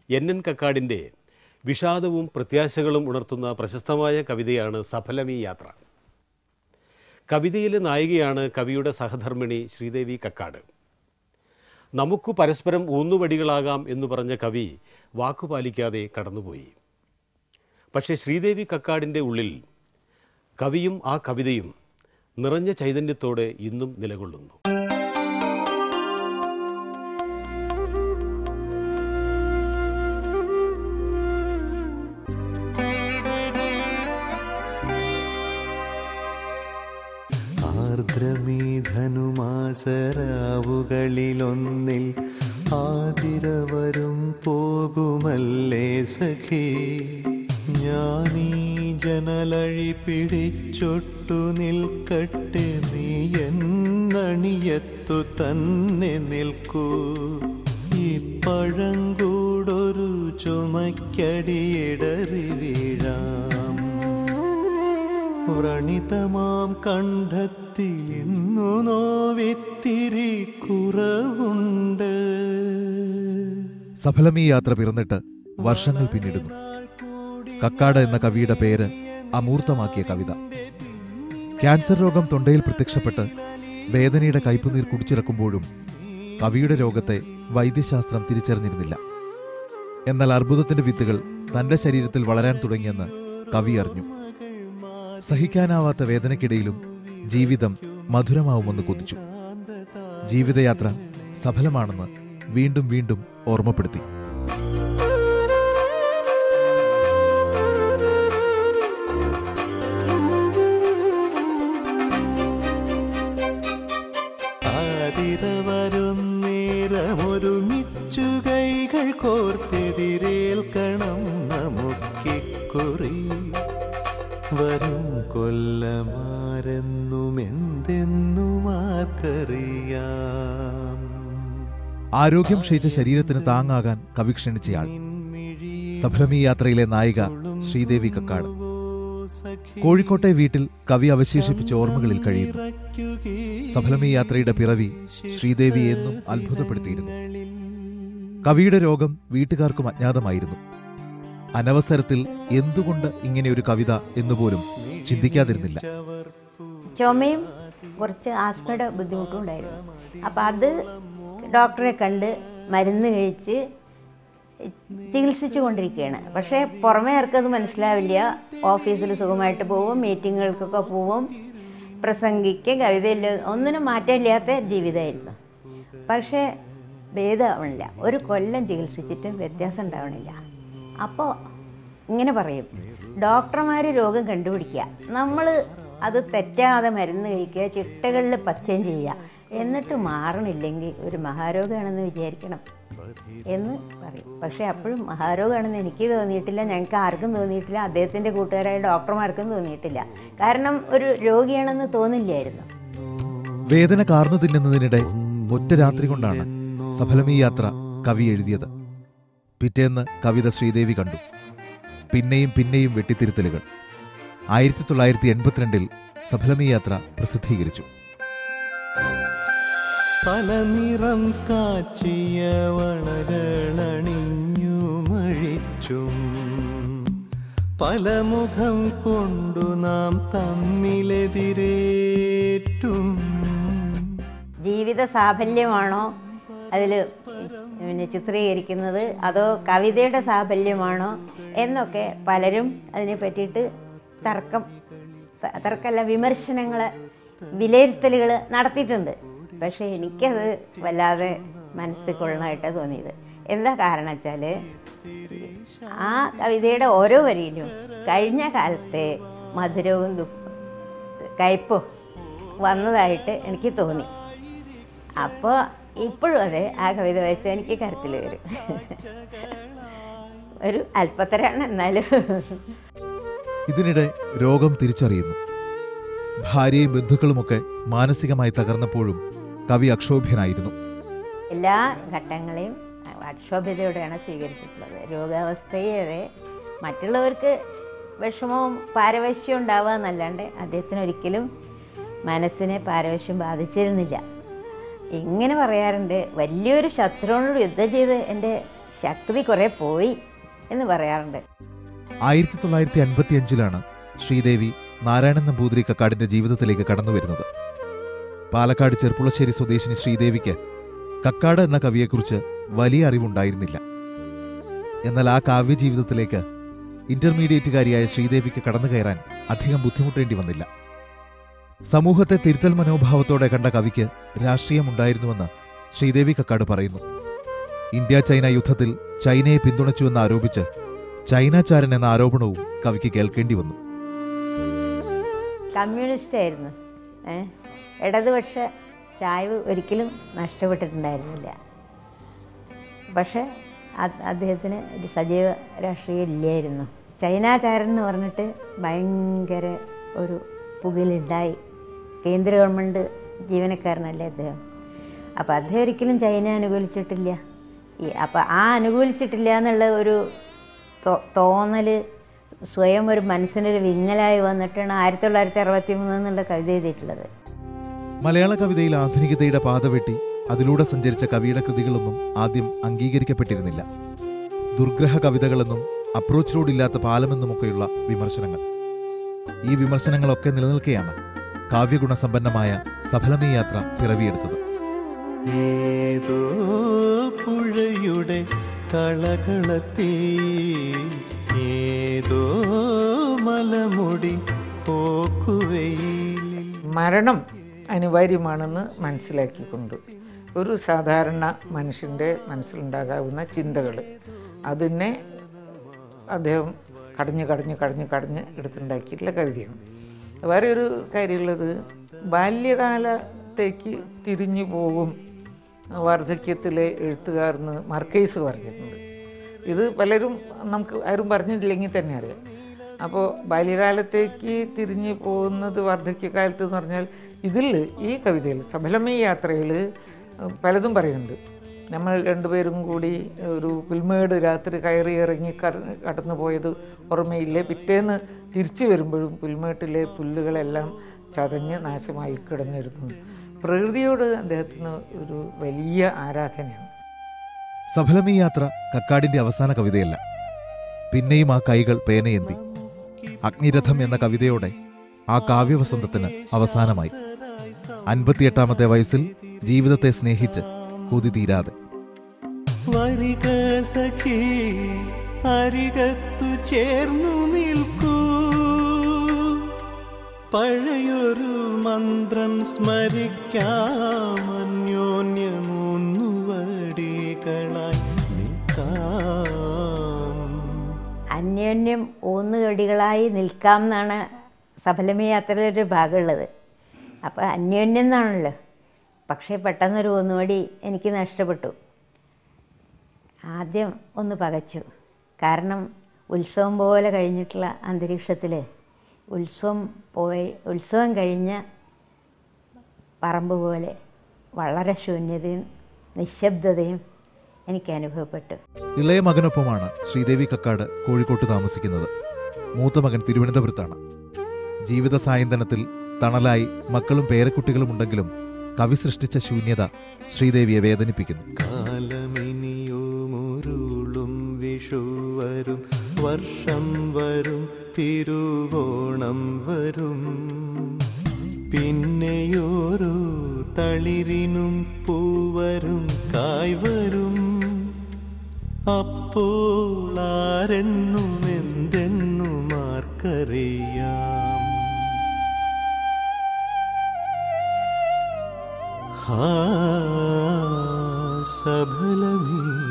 N N കക്കാടിൻ്റെ വിഷാദവും പ്രത്യാശകളും ഉണർത്തുന്ന പ്രശസ്തമായ കവിതയാണ് സഫലമീ യാത്ര കവിതയിലെ നായികയാണ് കവിയുടെ സഹധർമ്മിണി ശ്രീദേവി കക്കാട് നമുക്ക് പരസ്പരം ഊന്നുവടികളാകാം എന്ന് പറഞ്ഞ കവി വാക്കുപാലിക്കാതെ കടന്നുപോയി പക്ഷേ ശ്രീദേവി കക്കാടിൻ്റെ ഉള്ളിൽ കവിയും ആ കവിതയും നിറഞ്ഞ ചൈതന്യത്തോടെ ഇന്നും നിലകൊള്ളുന്നു ആർദ്രമീധനുമാസരാവുകളിലൊന്നിൽ ആതിരവരും പോകുമല്ലേ സഖി ഞാനീ ജനലഴി പിടിച്ചൊട്ടു നിൽക്കട്ടെ നീ എന്നണിയത്തു തന്നെ നിൽക്കൂ ഈ പഴങ്കൂടൊരു ചുമക്കടിയിടറി വീഴാം വ്രണിതമാം കണ്ഠത്തിൽ ഇന്നു നോവിത്തിരി കുറവുണ്ട് സഫലമീ യാത്ര പിറന്നിട്ട് വർഷങ്ങൾ പിന്നിടുന്നു കക്കാട് എന്ന കവിയുടെ പേര് അമൂർത്തമാക്കിയ കവിത ക്യാൻസർ രോഗം തൊണ്ടയിൽ പ്രത്യക്ഷപ്പെട്ട് വേദനയുടെ കയ്പുനീർ കുടിച്ചിറക്കുമ്പോഴും കവിയുടെ രോഗത്തെ വൈദ്യശാസ്ത്രം തിരിച്ചറിഞ്ഞിരുന്നില്ല എന്നാൽ അർബുദത്തിന്റെ വിത്തുകൾ തന്റെ ശരീരത്തിൽ വളരാൻ തുടങ്ങിയെന്ന് കവി അറിഞ്ഞു സഹിക്കാനാവാത്ത വേദനയ്ക്കിടയിലും ജീവിതം മധുരമാവുമെന്ന് കൊതിച്ചു ജീവിതയാത്ര സഫലമാണെന്ന് വീണ്ടും വീണ്ടും ഓർമ്മപ്പെടുത്തി ആതിരവരും നേരമൊരുമിച്ചു കൈകൾ കോർത്തെതിരേൽക്കണം നമുക്കിക്കുറി വരും കൊല്ലമാരെന്നും എന്തെന്നും ആർക്കറിയാം ആരോഗ്യം ക്ഷയിച്ച ശരീരത്തിന് താങ്ങാകാൻ കവി ക്ഷണിച്ചയാൾ സഫലമീ യാത്രയിലെ നായിക ശ്രീദേവി കക്കാട് കോഴിക്കോട്ടെ വീട്ടിൽ കവി അവശേഷിപ്പിച്ച ഓർമ്മകളിൽ കഴിയുന്നു സഫലമീ യാത്രയുടെ പിറവി ശ്രീദേവിയെ എന്നും അത്ഭുതപ്പെടുത്തിയിരുന്നു കവിയുടെ രോഗം വീട്ടുകാർക്കും അജ്ഞാതമായിരുന്നു അനവസരത്തിൽ എന്തുകൊണ്ട് ഇങ്ങനെ ഒരു കവിത എന്നുപോലും ചിന്തിക്കാതിരുന്നില്ല ചുമയും കുറച്ച് ആസ്മയുടെ ബുദ്ധിമുട്ടും ഉണ്ടായിരുന്നു അപ്പം അത് ഡോക്ടറെ കണ്ട് മരുന്ന് കഴിച്ച് ചികിത്സിച്ചു കൊണ്ടിരിക്കുകയാണ് പക്ഷേ പുറമേ ആർക്കത് മനസ്സിലാവില്ല ഓഫീസിൽ സുഖമായിട്ട് പോവും മീറ്റിങ്ങുകൾക്കൊക്കെ പോവും പ്രസംഗിക്കുക കവിതയില്ല ഒന്നിനും മാറ്റമില്ലാത്ത ജീവിതമായിരുന്നു പക്ഷേ ഭേദമാവണില്ല ഒരു കൊല്ലം ചികിത്സിച്ചിട്ടും വ്യത്യാസം ഉണ്ടാവണില്ല അപ്പോൾ ഇങ്ങനെ പറയും ഡോക്ടർമാർ രോഗം കണ്ടുപിടിക്കുക നമ്മൾ അത് തെറ്റാതെ മരുന്ന് കഴിക്കുക ചിട്ടകളിൽ പഥ്യം ചെയ്യുക എന്നിട്ട് മാറണില്ലെങ്കിൽ ഒരു മഹാരോഗമാണെന്ന് വിചാരിക്കണം എന്ന് പറയും പക്ഷേ അപ്പോഴും മഹാരോഗമാണെന്ന് എനിക്ക് തോന്നിയിട്ടില്ല ഞങ്ങൾക്ക് ആർക്കും തോന്നിയിട്ടില്ല അദ്ദേഹത്തിൻ്റെ കൂട്ടുകാരായ ഡോക്ടർമാർക്കും തോന്നിയിട്ടില്ല കാരണം ഒരു രോഗിയാണെന്ന് തോന്നില്ലായിരുന്നു വേദന കാർന്നു തിന്നുന്നതിനിടെ ഒറ്റ രാത്രി കൊണ്ടാണ് സഫലമീ യാത്ര കവി എഴുതിയത് പിറ്റേന്ന് കവിത ശ്രീദേവി കണ്ടു പിന്നെയും പിന്നെയും വെട്ടിത്തിരുത്തലുകൾ ആയിരത്തി തൊള്ളായിരത്തി എൺപത്തിരണ്ടിൽ സഫലമീ യാത്ര പ്രസിദ്ധീകരിച്ചു പല നിറം കാച്ചിയ വളകളണിഞ്ഞു മഴിച്ചും പല മുഖം കൊണ്ടു നാം തമ്മിലെതിരേറ്റും ജീവിത സാഫല്യമാണോ അതിൽ പിന്നെ ചിത്രീകരിക്കുന്നത് അതോ കവിതയുടെ സാഫല്യമാണോ എന്നൊക്കെ പലരും അതിനെ പറ്റിയിട്ട് തർക്കം ത- തർക്കമല്ല വിമർശനങ്ങൾ വിലയിരുത്തലുകൾ നടത്തിയിട്ടുണ്ട് പക്ഷേ എനിക്കത് വല്ലാതെ മനസ്സിൽ കൊള്ളാനായിട്ടാണ് തോന്നിയത് എന്താ കാരണം വെച്ചാൽ ആ കവിതയുടെ ഓരോ വരിയിലും കഴിഞ്ഞ കാലത്തെ മധുരവും ദുഃഖ കയ്പും വന്നതായിട്ട് എനിക്ക് തോന്നി അപ്പോൾ ഇപ്പോഴും അതെ ആ കവിത വായിച്ചാൽ എനിക്ക് കരുത്തിൽ വരും ഒരു അല്പത്തരാണ് എന്നാലും ഇതിനിടെ രോഗം തിരിച്ചറിയുന്നു ഭാര്യയും ബന്ധുക്കളുമൊക്കെ മാനസികമായി തകർന്നപ്പോഴും കവി അക്ഷോഭ്യനായിരുന്നു എല്ലാ ഘട്ടങ്ങളെയും അക്ഷോഭ്യതയോടെയാണ് സ്വീകരിച്ചിട്ടുള്ളത് രോഗാവസ്ഥയെ അതെ മറ്റുള്ളവർക്ക് വിഷമവും പാരവശ്യവും ഉണ്ടാവുക എന്നല്ലാണ്ട് അദ്ദേഹത്തിന് ഒരിക്കലും മനസ്സിനെ പാരവശ്യം ബാധിച്ചിരുന്നില്ല ഇങ്ങനെ പറയാറുണ്ട് വലിയൊരു ശത്രുവിനോട് യുദ്ധം ചെയ്ത് എൻ്റെ ശക്തി കുറേ പോയി എന്ന് പറയാറുണ്ട് ആയിരത്തി തൊള്ളായിരത്തി അൻപത്തി അഞ്ചിലാണ് ശ്രീദേവി നാരായണൻ നമ്പൂതിരി കക്കാടിന്റെ ജീവിതത്തിലേക്ക് കടന്നു വരുന്നത് പാലക്കാട് ചെർപ്പുളശ്ശേരി സ്വദേശിനി ശ്രീദേവിക്ക് കക്കാട് എന്ന കവിയെക്കുറിച്ച് വലിയ അറിവുണ്ടായിരുന്നില്ല എന്നാൽ ആ കാവ്യ ജീവിതത്തിലേക്ക് ഇന്റർമീഡിയറ്റുകാരിയായ ശ്രീദേവിക്ക് കടന്നു കയറാൻ അധികം ബുദ്ധിമുട്ടേണ്ടി വന്നില്ല സമൂഹത്തെ തിരുത്തൽ മനോഭാവത്തോടെ കണ്ട കവിക്ക് രാഷ്ട്രീയമുണ്ടായിരുന്നുവെന്ന് ശ്രീദേവി കക്കാട് പറയുന്നു ഇന്ത്യ ചൈന യുദ്ധത്തിൽ ചൈനയെ പിന്തുണച്ചുവെന്ന് ആരോപിച്ച് ചൈനാചാരൻ എന്ന ആരോപണവും കവിക്ക് കേൾക്കേണ്ടി വന്നു കമ്മ്യൂണിസ്റ്റ് ആയിരുന്നു ഏ ഇടതുപക്ഷ ചായ്വ് ഒരിക്കലും നഷ്ടപ്പെട്ടിട്ടുണ്ടായിരുന്നില്ല പക്ഷേ അത് അദ്ദേഹത്തിന് ഒരു സജീവ രാഷ്ട്രീയം ഇല്ലായിരുന്നു ചൈനാചാരൻ എന്ന് പറഞ്ഞിട്ട് ഭയങ്കര ഒരു പുകയിലുണ്ടായി കേന്ദ്ര ഗവൺമെൻറ് ജീവനക്കാരനല്ലേ അദ്ദേഹം അപ്പോൾ അദ്ദേഹം ഒരിക്കലും ചൈന അനുകൂലിച്ചിട്ടില്ല ഈ അപ്പോൾ ആ അനുകൂലിച്ചിട്ടില്ല എന്നുള്ള ഒരു തോ- തോന്നൽ സ്വയം ഒരു മനസ്സിനൊരു വിങ്ങലായി വന്നിട്ടാണ് ആയിരത്തി തൊള്ളായിരത്തി അറുപത്തി മൂന്ന് എന്നുള്ള കവിത എഴുതിയിട്ടുള്ളത് മലയാള കവിതയിൽ ആധുനികതയുടെ പാതവെട്ടി അതിലൂടെ സഞ്ചരിച്ച കവിയുടെ കൃതികളൊന്നും ആദ്യം അംഗീകരിക്കപ്പെട്ടിരുന്നില്ല ദുർഗ്രഹ കവിതകളെന്നും അപ്രോച്ച് റോഡില്ലാത്ത പാലമെന്നുമൊക്കെയുള്ള വിമർശനങ്ങൾ ഈ വിമർശനങ്ങളൊക്കെ നിലനിൽക്കെയാണ് കാവ്യഗുണസമ്പന്നമായ സഫലമീ യാത്ര പിറവിയെടുത്തത് ഏതോ പുഴയുടെ കളകളത്തിൽ ഏതോ മലമുടി പോക്കുവെയിലിൽ മരണം അനിവാര്യമാണെന്ന് മനസ്സിലാക്കിക്കൊണ്ട് ഒരു സാധാരണ മനുഷ്യൻ്റെ മനസ്സിലുണ്ടാകാവുന്ന ചിന്തകൾ അതിനെ അദ്ദേഹം കടഞ്ഞ് കടഞ്ഞ് കടഞ്ഞ് കടഞ്ഞ് എടുത്തുണ്ടാക്കിയിട്ടുള്ള കവിതയാണ് വേറെ ഒരു കാര്യമുള്ളത് ബാല്യകാലത്തേക്ക് തിരിഞ്ഞു പോകും വാർദ്ധക്യത്തിലെ എഴുത്തുകാരെന്ന് മർക്കേസ് പറഞ്ഞിട്ടുണ്ട് ഇത് പലരും നമുക്ക് ആരും പറഞ്ഞിട്ടില്ലെങ്കിൽ തന്നെ അറിയാം അപ്പോൾ ബാല്യകാലത്തേക്ക് തിരിഞ്ഞു പോകുന്നത് വാർദ്ധക്യകാലത്ത് എന്ന് പറഞ്ഞാൽ ഇതിൽ ഈ കവിതയിൽ സഫലമീ യാത്രയിൽ പലതും പറയുന്നുണ്ട് നമ്മൾ രണ്ടുപേരും കൂടി ഒരു പുൽമേട് രാത്രി കയറി ഇറങ്ങി കട- കടന്നു പോയത് ഓർമ്മയില്ലേ പിറ്റേന്ന് തിരിച്ചു വരുമ്പോഴും പുൽമേട്ടിലെ പുല്ലുകളെല്ലാം ചതഞ്ഞ് നാശമായി കിടന്നിരുന്നു പ്രകൃതിയോട് അദ്ദേഹത്തിന് ഒരു വലിയ ആരാധനയാണ് സഫലമീ യാത്ര കക്കാടിന്റെ അവസാന കവിതയല്ല പിന്നെയും ആ കൈകൾ പേനയെന്തി അഗ്നിരഥം എന്ന കവിതയോടെ ആ കാവ്യവസന്തത്തിന് അവസാനമായി അൻപത്തിയെട്ടാമത്തെ വയസ്സിൽ ജീവിതത്തെ സ്നേഹിച്ച് കൊതി തീരാതെ വരിക സഖി അരികത്തു ചേർന്നു നിൽക്കൂ പഴയൊരു മന്ത്രം സ്മരിക്കാം അന്യോന്യമൂന്നുവടികളായി നിൽക്കാം അന്യോന്യം ഊന്നുകടികളായി നിൽക്കാം എന്നാണ് സഫലമീ യാത്രയിലൊരു ഭാഗമുള്ളത് അപ്പോൾ അന്യോന്യം എന്നാണല്ലോ പക്ഷേ പെട്ടെന്നൊരു ഊന്നുവടി എനിക്ക് നഷ്ടപ്പെട്ടു ആദ്യം ഒന്ന് പകച്ചു കാരണം ഉത്സവം പോലെ കഴിഞ്ഞിട്ടുള്ള അന്തരീക്ഷത്തിൽ ഉത്സവം പോയി ഉത്സവം കഴിഞ്ഞ പറമ്പ് പോലെ വളരെ ശൂന്യതയും നിശബ്ദതയും എനിക്ക് അനുഭവപ്പെട്ടു ഇളയ മകനൊപ്പമാണ് ശ്രീദേവി കക്കാട് കോഴിക്കോട്ട് താമസിക്കുന്നത് മൂത്ത മകൻ തിരുവനന്തപുരത്താണ് ജീവിത സായന്തനത്തിൽ തണലായി മക്കളും പേരക്കുട്ടികളും ഉണ്ടെങ്കിലും കവി സൃഷ്ടിച്ച ശൂന്യത ശ്രീദേവിയെ വേദനിപ്പിക്കുന്നു കാലമിനിയോ മുരുളും വിഷു വരും വർഷം വരും തിരുവോണം വരും പിന്നെയോരോ തളിരിനും പൂവരും കായ് വരും അപ്പോൾ ആരെന്നും എന്തെന്നും ആർക്കറിയാം ആ സഫലമീ